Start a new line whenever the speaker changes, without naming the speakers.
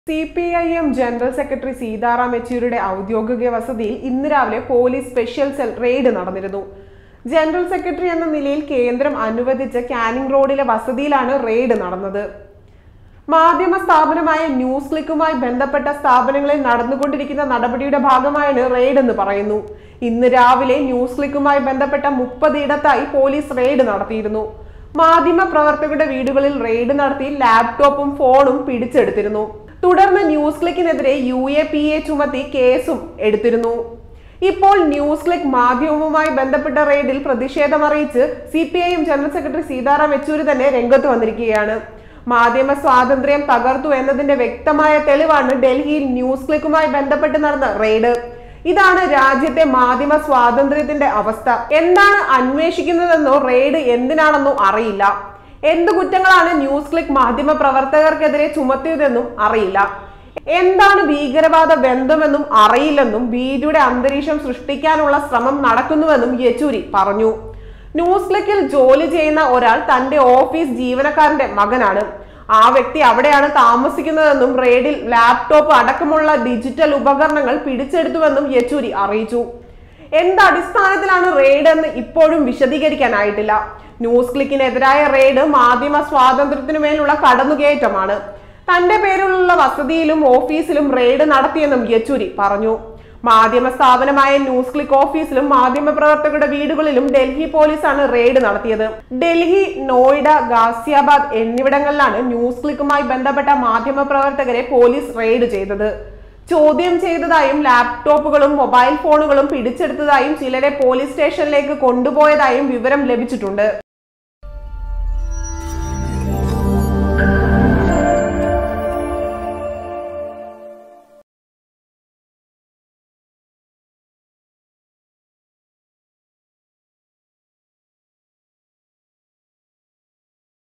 C P I M general secretary Sitaram യെച്ചൂരിയുടെ ഔദ്യോഗിക വസതിയിൽ ഇന്ന് രാവിലെ പോലീസ് സ്പെഷ്യൽ സെൽ റെയ്ഡ് നടന്നിരുന്നു ജനറൽ സെക്രട്ടറി എന്ന നിലയിൽ കേന്ദ്രം അനുവദിച്ച കാനിംഗ് റോഡിലെ വസതിയിലാണ് റെയ്ഡ് നടന്നത് മാധ്യമ സ്ഥാപനമായ ന്യൂസ് ക്ലിക്കുമായി ബന്ധപ്പെട്ട സ്ഥാപനങ്ങളിൽ നടന്നുകൊണ്ടിരിക്കുന്ന നടപടിയുടെ ഭാഗമായാണ് റെയ്ഡ് എന്ന് പറയുന്നു ഇന്ന് രാവിലെ ന്യൂസ് ക്ലിക്കുമായി ബന്ധപ്പെട്ട മുപ്പത് ഇടത്തായി പോലീസ് റെയ്ഡ് നടത്തിയിരുന്നു മാധ്യമ പ്രവർത്തകരുടെ വീടുകളിൽ റെയ്ഡ് നടത്തി ലാപ്ടോപ്പും ഫോണും പിടിച്ചെടുത്തിരുന്നു തുടർന്ന് ന്യൂസ് ക്ലിക്കിനെതിരെ യു എ പി എ ചുമത്തി കേസും എടുത്തിരുന്നു ഇപ്പോൾ ന്യൂസ് ക്ലിക്ക് മാധ്യമവുമായി ബന്ധപ്പെട്ട റെയ്ഡിൽ പ്രതിഷേധമറിയിച്ച് C P I M general secretary Sitaram Yechury തന്നെ രംഗത്ത് വന്നിരിക്കുകയാണ് മാധ്യമ സ്വാതന്ത്ര്യം തകർത്തു എന്നതിന്റെ വ്യക്തമായ തെളിവാണ് ഡൽഹിയിൽ ന്യൂസ് ക്ലിക്കുമായി ബന്ധപ്പെട്ട് നടന്ന റെയ്ഡ് ഇതാണ് രാജ്യത്തെ മാധ്യമ സ്വാതന്ത്ര്യത്തിന്റെ അവസ്ഥ എന്താണ് അന്വേഷിക്കുന്നതെന്നോ റെയ്ഡ് എന്തിനാണെന്നോ അറിയില്ല എന്ത് കുറ്റങ്ങളാണ് ന്യൂസ് ക്ലിക്ക് മാധ്യമ പ്രവർത്തകർക്കെതിരെ ചുമത്തിയതെന്നും അറിയില്ല എന്താണ് ഭീകരവാദ ബന്ധമെന്നും അറിയില്ലെന്നും ഭീതിയുടെ അന്തരീക്ഷം സൃഷ്ടിക്കാനുള്ള ശ്രമം നടക്കുന്നുവെന്നും യെച്ചൂരി പറഞ്ഞു ന്യൂസ് ക്ലിക്കിൽ ജോലി ചെയ്യുന്ന ഒരാൾ തന്റെ ഓഫീസ് ജീവനക്കാരന്റെ മകനാണ് ആ വ്യക്തി അവിടെയാണ് താമസിക്കുന്നതെന്നും റെയ്ഡിൽ ലാപ്ടോപ്പ് അടക്കമുള്ള ഡിജിറ്റൽ ഉപകരണങ്ങൾ പിടിച്ചെടുത്തുവെന്നും യെച്ചൂരി അറിയിച്ചു എന്ത് അടിസ്ഥാനത്തിലാണ് റെയ്ഡ് എന്ന് ഇപ്പോഴും വിശദീകരിക്കാനായിട്ടില്ല ന്യൂസ് ക്ലിക്കിനെതിരായ റെയ്ഡ് മാധ്യമ സ്വാതന്ത്ര്യത്തിനു മേലുള്ള കടന്നുകയറ്റമാണ് തന്റെ പേരിലുള്ള വസതിയിലും ഓഫീസിലും റെയ്ഡ് നടത്തിയെന്നും യെച്ചൂരി പറഞ്ഞു മാധ്യമ സ്ഥാപനമായ ന്യൂസ് ക്ലിക്ക് ഓഫീസിലും മാധ്യമ പ്രവർത്തകരുടെ വീടുകളിലും ഡൽഹി പോലീസാണ് റെയ്ഡ് നടത്തിയത് ഡൽഹി നോയിഡ ഗാസിയാബാദ് എന്നിവിടങ്ങളിലാണ് ന്യൂസ് ക്ലിക്കുമായി ബന്ധപ്പെട്ട മാധ്യമ പ്രവർത്തകരെ പോലീസ് റെയ്ഡ് ചെയ്തത് ചോദ്യം ചെയ്തതായും ലാപ്ടോപ്പുകളും മൊബൈൽ ഫോണുകളും പിടിച്ചെടുത്തതായും ചിലരെ പോലീസ് സ്റ്റേഷനിലേക്ക് കൊണ്ടുപോയതായും വിവരം ലഭിച്ചിട്ടുണ്ട്